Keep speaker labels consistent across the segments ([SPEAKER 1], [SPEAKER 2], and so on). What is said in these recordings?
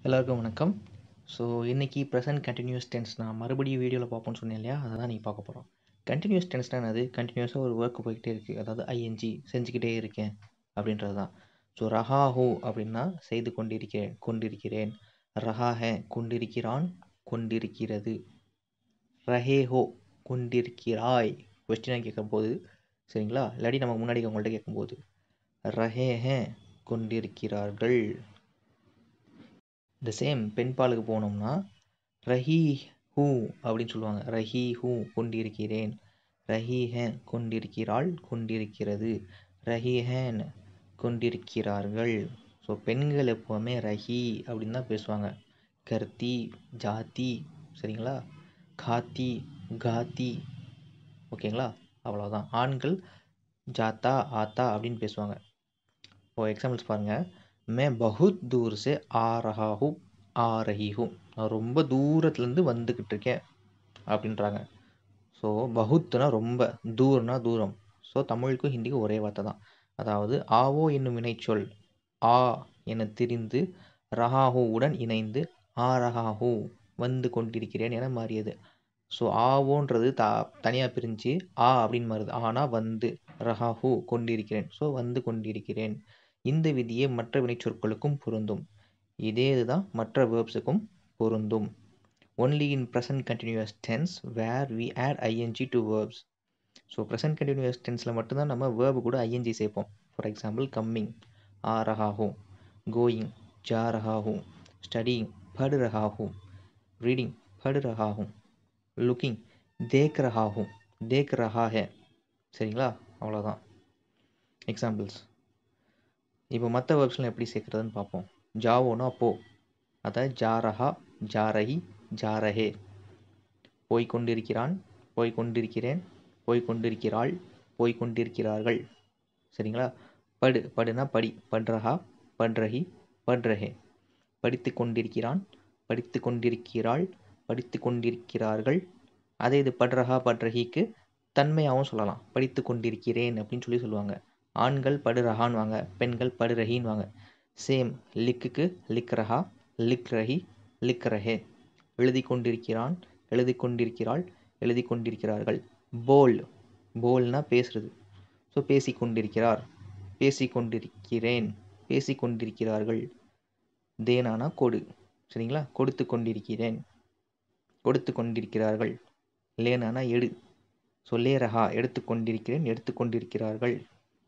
[SPEAKER 1] எல்லாருக்கும் வணக்கம் ஸோ இன்றைக்கி ப்ரெசன்ட் கண்டினியூஸ் டென்ஸ் நான் மறுபடியும் வீடியோவில் பார்ப்போம்னு சொன்னேன் இல்லையா அதை தான் நீங்கள் பார்க்க போகிறோம் கண்டினியூஸ் டென்ஸ்னால் என்னது கண்டினியூஸாக ஒரு ஒர்க் போய்கிட்டே இருக்குது அதாவது ஐஎன்ஜி செஞ்சுக்கிட்டே இருக்கேன் அப்படின்றது தான் ஸோ ரஹாஹூ அப்படின்னா செய்து கொண்டிருக்கிறேன் கொண்டிருக்கிறேன் ரஹாஹே கொண்டிருக்கிறான் கொண்டிருக்கிறது ரஹேஹோ கொண்டிருக்கிறாய் கொஸ்டினாக கேட்கும்போது சரிங்களா இல்லாட்டி நம்ம முன்னாடி உங்கள்கிட்ட கேட்கும்போது ரஹேஹே கொண்டிருக்கிறார்கள் இந்த சேம் பெண் பாலுக்கு போனோம்னா ரஹி ஹூ அப்படின்னு சொல்லுவாங்க ரஹி ஹூ கொண்டிருக்கிறேன் ரஹிஹே கொண்டிருக்கிறாள் கொண்டிருக்கிறது ரஹிஹேன் கொண்டிருக்கிறார்கள் ஸோ பெண்கள் எப்போவுமே ரஹி அப்படின்னு தான் பேசுவாங்க கர்த்தி ஜாதி சரிங்களா காத்தி காத்தி ஓகேங்களா அவ்வளோதான் ஆண்கள் ஜாத்தா ஆத்தா அப்படின்னு பேசுவாங்க இப்போ எக்ஸாம்பிள்ஸ் பாருங்கள் மே பகுத் தூர் சே ஆ ரஹா ஹூ ஆ ரஹி ஹூ நான் ரொம்ப தூரத்துலேருந்து வந்துக்கிட்டு இருக்கேன் அப்படின்றாங்க ஸோ பகுத்துனா ரொம்ப தூரம்னா தூரம் ஸோ தமிழுக்கும் ஹிந்திக்கும் ஒரே வார்த்தை தான் அதாவது ஆவோ என்னும் வினைச்சொல் ஆ என திரிந்து ரஹாஹூ உடன் இணைந்து ஆ ரஹாஹூ வந்து கொண்டிருக்கிறேன் என மாறியது ஸோ ஆவோன்றது த தனியாக பிரிஞ்சு ஆ அப்படின்னு மாறுது ஆனால் வந்து ரஹாஹூ கொண்டிருக்கிறேன் ஸோ வந்து கொண்டிருக்கிறேன் இந்த விதியே மற்ற வினைச்சொற்களுக்கும் பொருந்தும் இதே இதுதான் மற்ற வேர்ப்ஸுக்கும் பொருந்தும் only in present continuous tense where we add ING to verbs so present continuous டென்ஸில் மட்டும்தான் நம்ம வேர்பு கூட ஐஎன்ஜி சேர்ப்போம் ஃபார் எக்ஸாம்பிள் கம்மிங் ஆ ரஹாஹூ கோயிங் ஜா ரஹாஹூ ஸ்டடியிங் படு ரஹாஹூ ரீடிங் படு ரஹாஹூ லுக்கிங் தேக் ரஹாஹூ தேக் ரஹா ஹே சரிங்களா அவ்வளோதான் எக்ஸாம்பிள்ஸ் இப்போ மற்ற வேர்ப்ஸ்லாம் எப்படி சேர்க்குறதுன்னு பார்ப்போம் ஜாவோனா போ அதாவது ஜாரஹா ஜாரஹி ஜாரஹே போய் கொண்டிருக்கிறான் போய் கொண்டிருக்கிறேன் போய் கொண்டிருக்கிறாள் போய் கொண்டிருக்கிறார்கள் சரிங்களா படு படுனா படி பட்ரஹா பட்ரஹி பட்ரஹே படித்து கொண்டிருக்கிறான் படித்து கொண்டிருக்கிறாள் படித்து கொண்டிருக்கிறார்கள் அதே இது பட்ரஹா பட்ரஹிக்கு தன்மையாகவும் சொல்லலாம் படித்து கொண்டிருக்கிறேன் அப்படின்னு சொல்லி சொல்லுவாங்க ஆண்கள் படுரஹான்னு வாங்க பெண்கள் படுரஹின்னு வாங்க சேம் லிக்குக்கு லிக் ரஹா லிக் ரஹி லிக் ரஹே எழுதி கொண்டிருக்கிறான் எழுதி கொண்டிருக்கிறாள் எழுதி கொண்டிருக்கிறார்கள் போல் போல்னா பேசுறது ஸோ பேசி கொண்டிருக்கிறார் பேசி கொண்டிருக்கிறேன் பேசி கொண்டிருக்கிறார்கள் தேனானா கொடு சரிங்களா கொடுத்து கொண்டிருக்கிறேன் கொடுத்து கொண்டிருக்கிறார்கள் லேனானா எடு ஸோ லேரஹா எடுத்து கொண்டிருக்கிறேன் எடுத்து கொண்டிருக்கிறார்கள்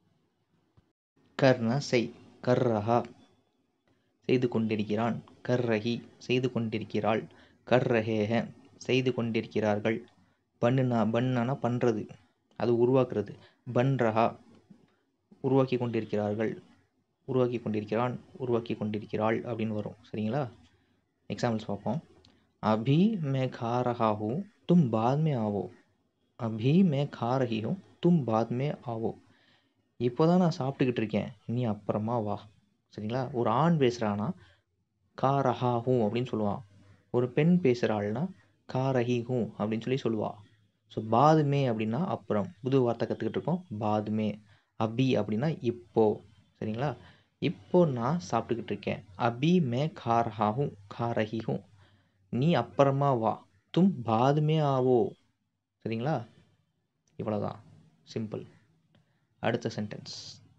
[SPEAKER 1] கர்னா செய் கர்ரஹா செய்து கொண்டிருக்கிறான் கர்ரஹி செய்து கொண்டிருக்கிறாள் கர்ரஹேஹ செய்து கொண்டிருக்கிறார்கள் பண்ணுனா பண்ணனா பண்ணுறது அது உருவாக்குறது பன்ரஹா உருவாக்கி கொண்டிருக்கிறார்கள் உருவாக்கி கொண்டிருக்கிறான் உருவாக்கி கொண்டிருக்கிறாள் அப்படின்னு வரும் சரிங்களா எக்ஸாம்பிள்ஸ் பார்ப்போம் அபி மே खा रहा हूँ तुम बाद में आओ அபி மே खा रही हूँ तुम बाद में आओ இப்போ தான் நான் சாப்பிட்டுக்கிட்டு இருக்கேன் நீ அப்புறமா வா சரிங்களா ஒரு ஆண் பேசுகிறான்னா கா ரஹா ஹூ அப்படின்னு சொல்லுவான் ஒரு பெண் பேசுகிறாள்னா கா ரஹி ஹூ அப்படின்னு சொல்லி சொல்லுவா ஸோ பாதுமே அப்படின்னா அப்புறம் புது வார்த்தை கற்றுக்கிட்டு இருக்கோம் பாதுமே அபி அப்படின்னா இப்போ சரிங்களா இப்போ நான் சாப்பிட்டுக்கிட்டு இருக்கேன் அபி மே கா ரஹா ஹூ கா ரஹி ஹூ நீ அப்புறமா வா தும் பாதுமே ஆவோ சரிங்களா இவ்வளோதான் சிம்பிள் அடுத்த சென்டென்ஸ்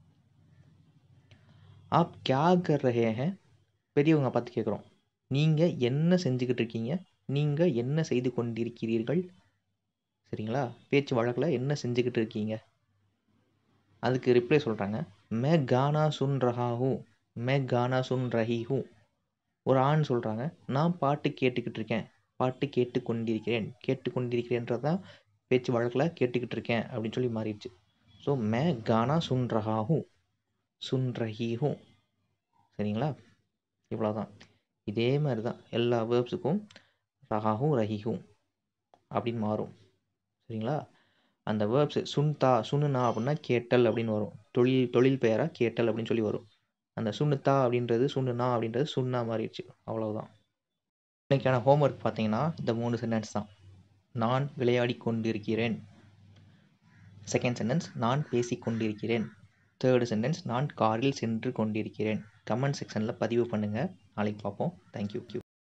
[SPEAKER 1] ஆப் கியா கர் ரஹே ஹே பெரியவங்க பார்த்து கேட்குறோம் நீங்கள் என்ன செஞ்சுக்கிட்டு இருக்கீங்க நீங்கள் என்ன செய்து கொண்டிருக்கிறீர்கள் சரிங்களா பேச்சு வழக்கில் என்ன செஞ்சுக்கிட்டு இருக்கீங்க அதுக்கு ரிப்ளை சொல்கிறாங்க மே கானா சுன் ரஹா ஹூ மே கானா சுன் ரஹி ஹூ ஒரு ஆண் சொல்கிறாங்க நான் பாட்டு கேட்டுக்கிட்டு இருக்கேன் பாட்டு கேட்டு கொண்டிருக்கிறேன் கேட்டு கொண்டிருக்கிறேன்றது தான் பேச்சு வழக்கில் கேட்டுக்கிட்டு இருக்கேன் அப்படின்னு சொல்லி மாறிடுச்சு ஸோ மே கானா சுன் ரஹா ஹூ சுன் ரஹி ஹூ சரிங்களா இவ்வளோதான் இதே மாதிரி தான் எல்லா வேர்ப்ஸுக்கும் ரஹாஹும் ரஹிஹும் அப்படின்னு மாறும் சரிங்களா அந்த வேர்ப்ஸ் சுன்தா சுனுனா அப்படின்னா கேட்டல் அப்படின்னு வரும் தொழில் தொழில் பெயராக கேட்டல் அப்படின்னு சொல்லி வரும் அந்த சுண்ணுத்தா அப்படின்றது சுண்ணுனா அப்படின்றது சுண்ணா மாறிடுச்சு அவ்வளவுதான் இன்னைக்கான ஹோம்ஒர்க் பார்த்தீங்கன்னா இந்த மூணு சென்டென்ஸ் தான் நான் விளையாடி கொண்டிருக்கிறேன் செகண்ட் சென்டென்ஸ் நான் பேசிக் கொண்டிருக்கிறேன் தேர்டு சென்டென்ஸ் நான் காரில் சென்று கொண்டிருக்கிறேன் கமெண்ட் செக்ஷனில் பதிவு பண்ணுங்கள் நாளைக்கு பார்ப்போம் தேங்க்யூ